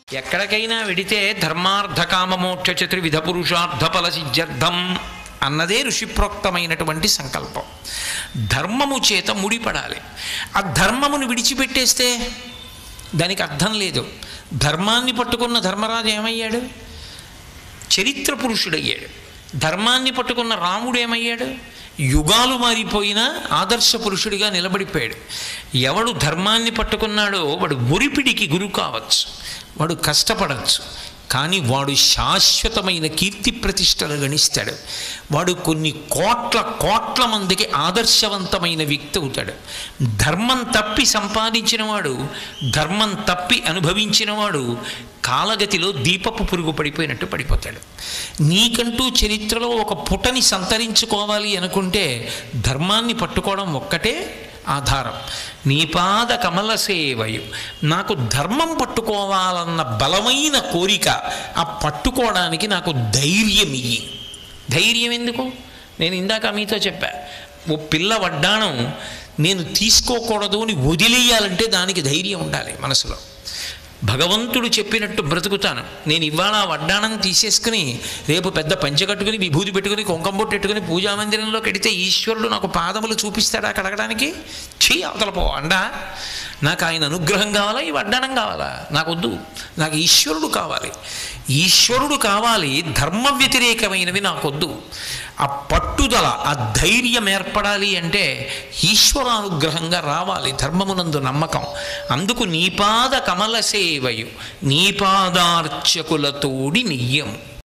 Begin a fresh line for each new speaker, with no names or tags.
ఎక్కడికైనా వెడితే ధర్మార్థ కామమోక్ష చతుర్విధ పురుషార్థ ఫల సిద్ధ్యర్థం అన్నదే ఋషిప్రోక్తమైనటువంటి సంకల్పం ధర్మము చేత ముడిపడాలి ఆ ధర్మమును విడిచిపెట్టేస్తే దానికి అర్థం లేదు ధర్మాన్ని పట్టుకున్న ధర్మరాజు ఏమయ్యాడు చరిత్ర పురుషుడయ్యాడు ధర్మాన్ని పట్టుకున్న రాముడు ఏమయ్యాడు యుగాలు మారిపోయినా ఆదర్శ పురుషుడిగా నిలబడిపోయాడు ఎవడు ధర్మాన్ని పట్టుకున్నాడో వాడు మురిపిడికి గురి కావచ్చు వాడు కష్టపడవచ్చు కానీ వాడు శాశ్వతమైన కీర్తి ప్రతిష్టలు గణిస్తాడు వాడు కొన్ని కోట్ల కోట్ల మందికి ఆదర్శవంతమైన వ్యక్తి అవుతాడు ధర్మం తప్పి సంపాదించిన వాడు ధర్మం తప్పి అనుభవించిన వాడు కాలగతిలో దీపపు పురుగు పడిపోయినట్టు పడిపోతాడు నీకంటూ చరిత్రలో ఒక పుటని సంతరించుకోవాలి అనుకుంటే ధర్మాన్ని పట్టుకోవడం ఒక్కటే ఆధారం నీ పాద కమల సేవయు నాకు ధర్మం పట్టుకోవాలన్న బలమైన కోరిక ఆ పట్టుకోవడానికి నాకు ధైర్యం ఇయ్యి ధైర్యం ఎందుకు నేను ఇందాక మీతో చెప్పా ఓ పిల్ల వడ్డాణం నేను తీసుకోకూడదు అని వదిలేయాలంటే దానికి ధైర్యం ఉండాలి మనసులో భగవంతుడు చెప్పినట్టు బ్రతుకుతాను నేను ఇవాళ ఆ వడ్డాణం తీసేసుకుని రేపు పెద్ద పంచె కట్టుకుని విభూతి పెట్టుకుని కుంకం బొట్టు పెట్టుకుని పూజా మందిరంలో కడితే ఈశ్వరుడు నాకు పాదములు చూపిస్తాడా కడగడానికి చీ అవతల పో అండా నాకు ఆయన అనుగ్రహం కావాలా ఈ వడ్డాణం కావాలా నాకు వద్దు నాకు ఈశ్వరుడు కావాలి ఈశ్వరుడు కావాలి ధర్మ వ్యతిరేకమైనవి నాకొద్దు ఆ పట్టుదల ఆ ధైర్యం ఏర్పడాలి అంటే ఈశ్వరానుగ్రహంగా రావాలి ధర్మమునందు నమ్మకం అందుకు నీపాద కమల సేవయు నీపాదార్చకులతోడి నియ్యం